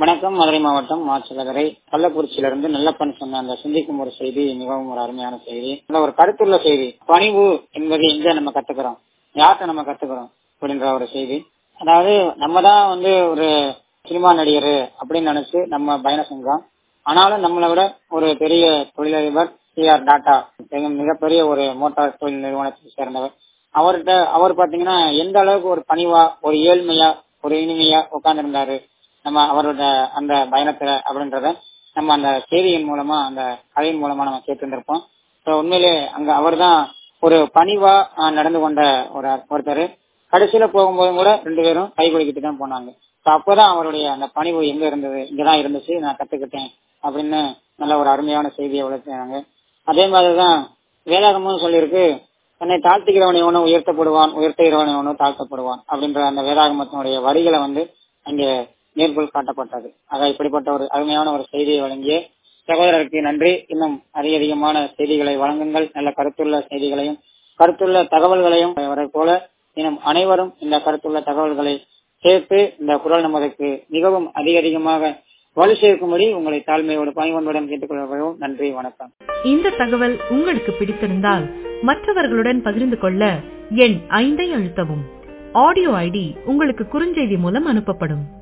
வணக்கம் மதுரை மாவட்டம் மாச்சலகரை கள்ளக்குறிச்சியிலிருந்து நல்லப்பன் சொன்ன அந்த சிந்திக்கும் ஒரு செய்தி மிகவும் ஒரு அருமையான செய்தி நல்ல ஒரு கருத்துள்ள செய்தி பணிவு என்பது எங்க நம்ம கத்துக்கிறோம் யார்கிட்ட நம்ம கத்துக்கிறோம் அப்படின்ற ஒரு செய்தி அதாவது நம்ம தான் வந்து ஒரு சினிமா நடிகர் அப்படின்னு நினைச்சு நம்ம பயணம் செஞ்சோம் ஆனாலும் நம்மளை விட ஒரு பெரிய தொழிலதிபர் சி ஆர் டாட்டா மிகப்பெரிய ஒரு மோட்டார் தொழில் நிறுவனத்தை சேர்ந்தவர் அவர்கிட்ட அவர் பாத்தீங்கன்னா எந்த அளவுக்கு ஒரு பணிவா ஒரு ஏழ்மையா ஒரு இனிமையா உட்கார்ந்துருந்தாரு நம்ம அவரோட அந்த பயணத்துல அப்படின்றத நம்ம அந்த செய்தியின் மூலமா அந்த கதையின் மூலமா நம்ம கேட்டிருந்திருப்போம் ஸோ உண்மையிலே அங்க அவர் தான் ஒரு பணிவா நடந்து கொண்ட ஒரு ஒருத்தர் கடைசியில போகும்போது கூட ரெண்டு பேரும் கை குலுக்கிட்டு தான் போனாங்க ஸோ அப்போதான் அவருடைய அந்த பணிவு எங்க இருந்தது இங்கதான் இருந்துச்சு நான் கத்துக்கிட்டேன் அப்படின்னு நல்ல ஒரு அருமையான செய்தியை வளர்த்தாங்க அதே மாதிரிதான் வேதாகமும் சொல்லியிருக்கு தன்னை தாழ்த்துகிறவன் எவனும் உயர்த்தப்படுவான் உயர்த்துகிறவன் எவனும் தாழ்த்தப்படுவான் அப்படின்ற அந்த வேதாகமத்தினுடைய வரிகளை வந்து அங்கே மேற்கோள் காட்டப்பட்டது ஆக இப்படிப்பட்ட ஒரு அருமையான ஒரு செய்தியை வழங்கிய சகோதரருக்கு நன்றி இன்னும் அதிக அதிகமான செய்திகளை வழங்குங்கள் நல்ல கருத்துள்ள செய்திகளையும் கருத்துள்ள தகவல்களையும் வரை போல இன்னும் அனைவரும் இந்த கருத்துள்ள தகவல்களை சேர்த்து இந்த குரல் நமதுக்கு மிகவும் அதிக அதிகமாக வலு சேர்க்கும்படி உங்களை தாழ்மையோடு பணிவன்புடன் கேட்டுக்கொள்கிறோம் நன்றி வணக்கம் இந்த தகவல் உங்களுக்கு பிடித்திருந்தால் மற்றவர்களுடன் பகிர்ந்து கொள்ள எண் ஐந்தை அழுத்தவும் ஆடியோ ஐடி உங்களுக்கு குறுஞ்செய்தி மூலம் அனுப்பப்படும்